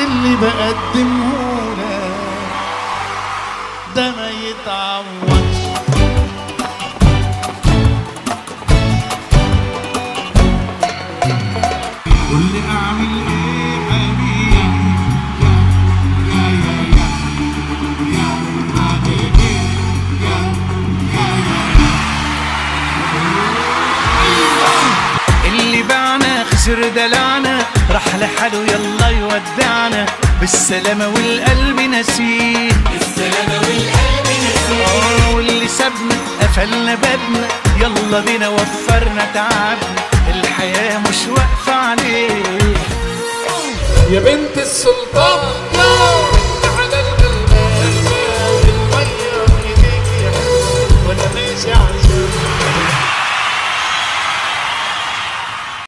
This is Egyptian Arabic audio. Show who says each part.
Speaker 1: اللي بقدمهولك ده ما يتعوضش
Speaker 2: قول لي اعمل ايه حبيبي يا يا يا يا اعمل ايه يا
Speaker 3: اللي باعنا خسر دلعنا راح لحاله يلا يودعنا بالسلامة والقلب نسيه بالسلامة والقلب نسيه واللي سابنا قفلنا بابنا يلا بينا وفرنا تعبنا الحياة مش واقفة عليه
Speaker 4: يا بنت السلطان